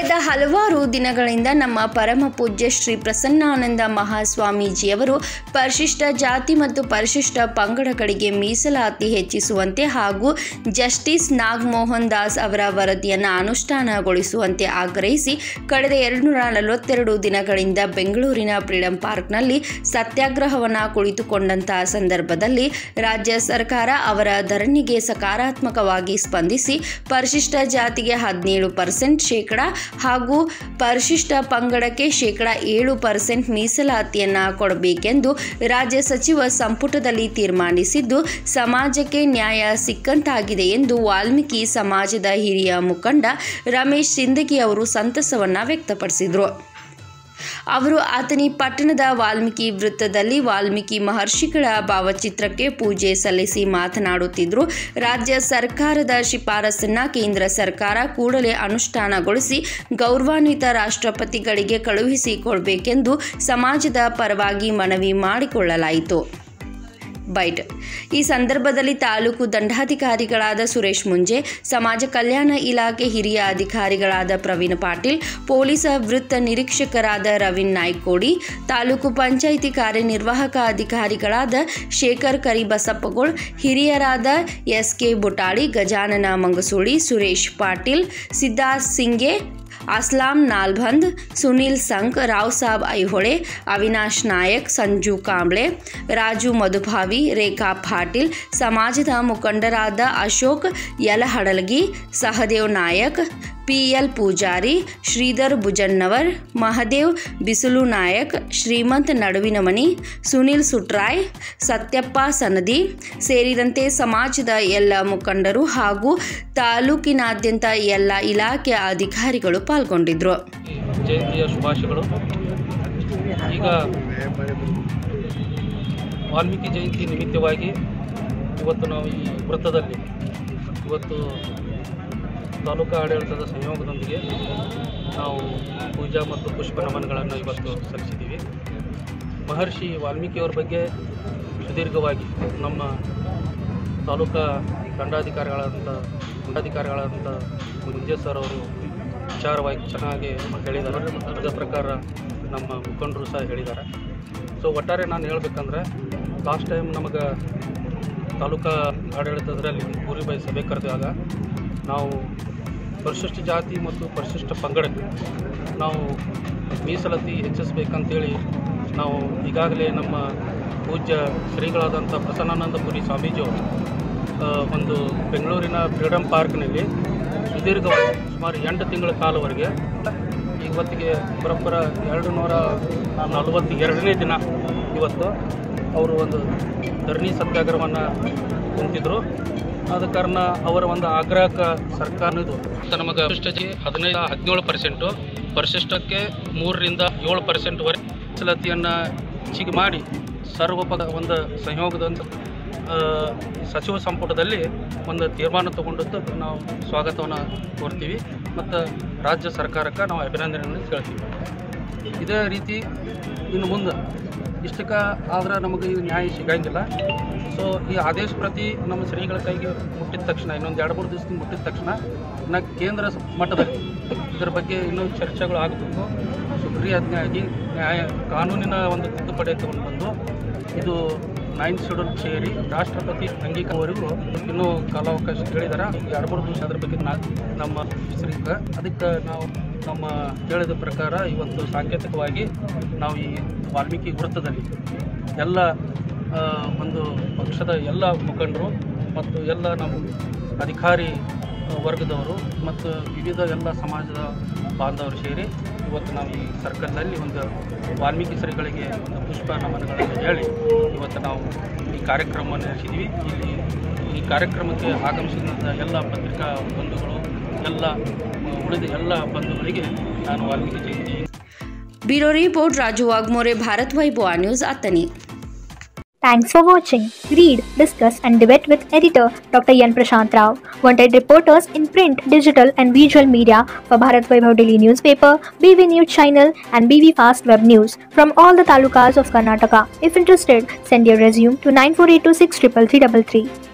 ಕಳೆದ ಹಲವಾರು ದಿನಗಳಿಂದ ನಮ್ಮ ಪರಮ ಪೂಜ್ಯ ಶ್ರೀ ಪ್ರಸನ್ನಾನಂದ ಮಹಾಸ್ವಾಮೀಜಿಯವರು ಪರಿಶಿಷ್ಟ ಜಾತಿ ಮತ್ತು ಪರಿಶಿಷ್ಟ ಪಂಗಡಗಳಿಗೆ ಮೀಸಲಾತಿ ಹೆಚ್ಚಿಸುವಂತೆ ಹಾಗೂ ಜಸ್ಟಿಸ್ ನಾಗಮೋಹನ್ ದಾಸ್ ಅವರ ವರದಿಯನ್ನು ಅನುಷ್ಠಾನಗೊಳಿಸುವಂತೆ ಆಗ್ರಹಿಸಿ ಕಳೆದ ಎರಡುನೂರ ನಲವತ್ತೆರಡು ದಿನಗಳಿಂದ ಬೆಂಗಳೂರಿನ ಫ್ರೀಡಂ ಪಾರ್ಕ್ನಲ್ಲಿ ಸತ್ಯಾಗ್ರಹವನ್ನು ಕುಳಿತುಕೊಂಡಂತಹ ಸಂದರ್ಭದಲ್ಲಿ ರಾಜ್ಯ ಸರ್ಕಾರ ಅವರ ಧರಣಿಗೆ ಸಕಾರಾತ್ಮಕವಾಗಿ ಸ್ಪಂದಿಸಿ ಪರಿಶಿಷ್ಟ ಜಾತಿಗೆ ಹದಿನೇಳು ಪರ್ಸೆಂಟ್ ಶೇಕಡ ಹಾಗೂ ಪರಿಶಿಷ್ಟ ಪಂಗಡಕ್ಕೆ ಶೇಕಡ ಏಳು ಪರ್ಸೆಂಟ್ ಮೀಸಲಾತಿಯನ್ನು ಕೊಡಬೇಕೆಂದು ರಾಜ್ಯ ಸಚಿವ ಸಂಪುಟದಲ್ಲಿ ತೀರ್ಮಾನಿಸಿದ್ದು ಸಮಾಜಕ್ಕೆ ನ್ಯಾಯ ಸಿಕ್ಕಂತಾಗಿದೆ ಎಂದು ವಾಲ್ಮೀಕಿ ಸಮಾಜದ ಹಿರಿಯ ಮುಖಂಡ ರಮೇಶ್ ಸಿಂದಗಿ ಅವರು ಸಂತಸವನ್ನು ವ್ಯಕ್ತಪಡಿಸಿದರು ಅವರು ಆತನಿ ಪಟ್ಟಣದ ವಾಲ್ಮೀಕಿ ವೃತ್ತದಲ್ಲಿ ವಾಲ್ಮೀಕಿ ಮಹರ್ಷಿಗಳ ಭಾವಚಿತ್ರಕ್ಕೆ ಪೂಜೆ ಸಲ್ಲಿಸಿ ಮಾತನಾಡುತ್ತಿದ್ದರು ರಾಜ್ಯ ಸರ್ಕಾರದ ಶಿಫಾರಸನ್ನ ಕೇಂದ್ರ ಸರ್ಕಾರ ಕೂಡಲೇ ಅನುಷ್ಠಾನಗೊಳಿಸಿ ಗೌರವಾನ್ವಿತ ರಾಷ್ಟ್ರಪತಿಗಳಿಗೆ ಕಳುಹಿಸಿಕೊಡಬೇಕೆಂದು ಸಮಾಜದ ಪರವಾಗಿ ಮನವಿ ಮಾಡಿಕೊಳ್ಳಲಾಯಿತು ಬೈಟ್ ಈ ಸಂದರ್ಭದಲ್ಲಿ ತಾಲೂಕು ದಂಡಾಧಿಕಾರಿಗಳಾದ ಸುರೇಶ್ ಮುಂಜೆ ಸಮಾಜ ಕಲ್ಯಾಣ ಇಲಾಖೆ ಹಿರಿಯ ಅಧಿಕಾರಿಗಳಾದ ಪ್ರವೀಣ್ ಪಾಟೀಲ್ ಪೊಲೀಸ್ ವೃತ್ತ ನಿರೀಕ್ಷಕರಾದ ರವೀನ್ ನಾಯ್ಕೋಡಿ ತಾಲೂಕು ಪಂಚಾಯಿತಿ ಕಾರ್ಯನಿರ್ವಾಹಕ ಅಧಿಕಾರಿಗಳಾದ ಶೇಖರ್ ಕರಿಬಸಪ್ಪಗೋಳ್ ಹಿರಿಯರಾದ ಎಸ್ ಕೆ ಬುಟಾಳಿ ಗಜಾನನ ಮಂಗಸೂಳಿ ಸುರೇಶ್ ಪಾಟೀಲ್ ಸಿದ್ಧಾರ್ಥ್ ಸಿಂಗೆ ಅಸ್ಲಾಂ ನಾಲ್ಬಂದ್ ಸುನಿಲ್ ಸಂಕ್ ರಾವ್ ಸಾಬ್ ಐಹೊಳೆ ಅವಿನಾಶ್ ನಾಯಕ್ ಸಂಜು ಕಾಂಬ್ಳೆ ರಾಜು ಮಧುಭಾವಿ ರೇಖಾ ಪಾಟೀಲ್ ಸಮಾಜದ ಮುಖಂಡರಾದ ಅಶೋಕ್ ಯಲಹಡಲಗಿ ಸಹದೇವ್ ನಾಯಕ್ ಪಿಎಲ್ ಪೂಜಾರಿ ಶ್ರೀಧರ್ ಭುಜನ್ನವರ್ ಮಹದೇವ್ ಬಿಸುಲು ನಾಯಕ್ ಶ್ರೀಮಂತ್ ನಡುವಿನಮನಿ ಸುನಿಲ್ ಸುಟ್ರಾಯ್ ಸತ್ಯಪ್ಪ ಸನದಿ ಸೇರಿದಂತೆ ಸಮಾಜದ ಎಲ್ಲ ಮುಖಂಡರು ಹಾಗೂ ತಾಲೂಕಿನಾದ್ಯಂತ ಎಲ್ಲ ಇಲಾಖೆಯ ಅಧಿಕಾರಿಗಳು ಪಾಲ್ಗೊಂಡಿದ್ದರು ಜಯಂತಿಯ ಶುಭಾಶಯಗಳು ಈಗ ವಾಲ್ಮೀಕಿ ಜಯಂತಿ ನಿಮಿತ್ತವಾಗಿ ಇವತ್ತು ನಾವು ಈ ವೃತ್ತದಲ್ಲಿ ಇವತ್ತು ತಾಲೂಕು ಆಡಳಿತದ ಸಂಯೋಗದೊಂದಿಗೆ ನಾವು ಪೂಜಾ ಮತ್ತು ಪುಷ್ಪ ನಮನಗಳನ್ನು ಇವತ್ತು ಸಲ್ಲಿಸಿದ್ದೀವಿ ಮಹರ್ಷಿ ವಾಲ್ಮೀಕಿಯವರ ಬಗ್ಗೆ ಸುದೀರ್ಘವಾಗಿ ನಮ್ಮ ತಾಲೂಕಾ ದಂಡಾಧಿಕಾರಿಗಳಾದಂಥ ದಂಡಾಧಿಕಾರಿಗಳಾದಂಥ ಮುಂಜೆ ಸರ್ ಅವರು ವಿಚಾರವಾಗಿ ಚೆನ್ನಾಗಿ ಹೇಳಿದ್ದಾರೆ ಅದರ ಪ್ರಕಾರ ನಮ್ಮ ಮುಖಂಡರು ಸಹ ಹೇಳಿದ್ದಾರೆ ಸೊ ಒಟ್ಟಾರೆ ನಾನು ಹೇಳ್ಬೇಕಂದ್ರೆ ಲಾಸ್ಟ್ ಟೈಮ್ ನಮಗೆ ತಾಲೂಕಾ ಆಡಳಿತದಲ್ಲಿ ಪೂರ್ವಭಾವಿ ಸಭೆ ಕರೆದಾಗ ನಾವು ಪರಿಶಿಷ್ಟ ಜಾತಿ ಮತ್ತು ಪರಿಶಿಷ್ಟ ಪಂಗಡಕ್ಕೆ ನಾವು ಮೀಸಲಾತಿ ಹೆಚ್ಚಿಸ್ಬೇಕಂತೇಳಿ ನಾವು ಈಗಾಗಲೇ ನಮ್ಮ ಪೂಜ್ಯ ಶ್ರೀಗಳಾದಂಥ ಪ್ರಸನ್ನಾನಂದಪುರಿ ಸ್ವಾಮೀಜಿಯವರು ಆ, ಒಂದು ಬೆಂಗಳೂರಿನ ಫ್ರೀಡಮ್ ಪಾರ್ಕ್ನಲ್ಲಿ ಸುದೀರ್ಘವಾಗಿ ಸುಮಾರು ಎಂಟು ತಿಂಗಳ ಕಾಲವರೆಗೆ ಇವತ್ತಿಗೆ ಬರೋಬ್ಬರ ಎರಡು ನೂರ ನಲವತ್ತು ಎರಡನೇ ದಿನ ಇವತ್ತು ಅವರು ಒಂದು ಧರಣಿ ಸತ್ಯಾಗ್ರಹವನ್ನು ಕುಂತಿದ್ರು ಆದ ಕಾರಣ ಅವರ ಒಂದು ಆಗ್ರಹಕ್ಕೆ ಸರ್ಕಾರದ್ದು ನಮಗೆ ಪರಿಶಿಷ್ಟಕ್ಕೆ ಹದಿನೈದು ಹದಿನೇಳು ಪರ್ಸೆಂಟು ಪರಿಶಿಷ್ಟಕ್ಕೆ ಮೂರರಿಂದ ಏಳು ಪರ್ಸೆಂಟ್ವರೆಗೆ ಮೀಸಲಾತಿಯನ್ನು ಹೆಚ್ಚಿಗೆ ಮಾಡಿ ಸರ್ವಪದ ಒಂದು ಸಂಯೋಗದಂತ ಆ, ಸಚಿವ ಸಂಪುಟದಲ್ಲಿ ಒಂದು ತೀರ್ಮಾನ ತಗೊಂಡದ್ದು ನಾವು ಸ್ವಾಗತವನ್ನು ಕೋರ್ತೀವಿ ಮತ್ತು ರಾಜ್ಯ ಸರ್ಕಾರಕ್ಕೆ ನಾವು ಅಭಿನಂದನೆಯನ್ನು ಹೇಳ್ತೀವಿ ಇದೇ ರೀತಿ ಇನ್ನು ಮುಂದೆ ಇಷ್ಟಕ್ಕೆ ಆದ್ರೆ ನಮಗೆ ಈ ನ್ಯಾಯ ಸಿಗಂಗಿಲ್ಲ ಸೊ ಈ ಆದೇಶ ಪ್ರತಿ ನಮ್ಮ ಶ್ರೀಗಳ ಕೈಗೆ ಮುಟ್ಟಿದ ತಕ್ಷಣ ಇನ್ನೊಂದು ಎರಡು ಮೂರು ದಿವಸದಿಂದ ಮುಟ್ಟಿದ ತಕ್ಷಣ ನಾ ಕೇಂದ್ರ ಸ- ಮಟ್ಟದಲ್ಲಿ ಇದರ ಬಗ್ಗೆ ಇನ್ನೂ ಚರ್ಚೆಗಳು ಆಗಬೇಕು ಸುಗ್ರೀವಾಜ್ಞೆಯಾಗಿ ನ್ಯಾಯ ಕಾನೂನಿನ ಒಂದು ತಿದ್ದುಪಡಿ ತಗೊಂಡು ಬಂದು ಇದು ನೈನ್ತ್ ಶೆಡ್ಯೂಲ್ ಸೇರಿ ರಾಷ್ಟ್ರಪತಿ ಅಂಗೀಕಾರವರೆಗೂ ಇನ್ನೂ ಕಾಲಾವಕಾಶ ಹೇಳಿದಾರೆ ಈಗ ಎರಡು ಮೂರು ದಿವಸ ಅದ್ರ ಬಗ್ಗೆ ನಾ ನಮ್ಮ ಶ್ರೀಗ ಅದಕ್ಕೆ ನಾವು ನಮ್ಮ ಹೇಳಿದ ಪ್ರಕಾರ ಇವತ್ತು ಸಾಂಕೇತಿಕವಾಗಿ ನಾವು ಈ ವಾಲ್ಮೀಕಿ ವೃತ್ತದಲ್ಲಿ ಎಲ್ಲ ಆ, ಒಂದು ಪಕ್ಷದ ಎಲ್ಲ ಮುಖಂಡರು ಮತ್ತು ಎಲ್ಲ ನಮ್ಮ ಅಧಿಕಾರಿ ಆ, ವರ್ಗದವರು ಮತ್ತು ವಿವಿಧ ಎಲ್ಲ ಸಮಾಜದ ಬಾಂಧವರು ಸೇರಿ ಇವತ್ತು ನಾವು ಈ ಸರ್ಕಲ್ನಲ್ಲಿ ಒಂದು ವಾಲ್ಮೀಕಿ ಶ್ರೀಗಳಿಗೆ ಒಂದು ಪುಷ್ಪ ನಮನಗಳನ್ನು ಹೇಳಿ ಇವತ್ತು ನಾವು ಈ ಕಾರ್ಯಕ್ರಮವನ್ನು ನಡೆಸಿದ್ವಿ ಇಲ್ಲಿ ಈ ಕಾರ್ಯಕ್ರಮಕ್ಕೆ ಆಗಮಿಸಿದಂಥ ಎಲ್ಲ ಪತ್ರಿಕಾ ಬಂಧುಗಳು ಎಲ್ಲ ಆ, ಉಳಿದ ಎಲ್ಲ ಬಂಧುಗಳಿಗೆ ನಾನು Valmiki Jayanti bureau report Raju Waghmore Bharat Vaibhava news Athani Thanks for watching. Read, discuss, and debate with editor Dr. Yan Prashant Rao. Wanted reporters in print, digital, and visual media for Bharat Vaibhav Daily Newspaper, BV News Channel, and BV Fast Web News from all the talukas of Karnataka. If interested, send your resume to 9482633333.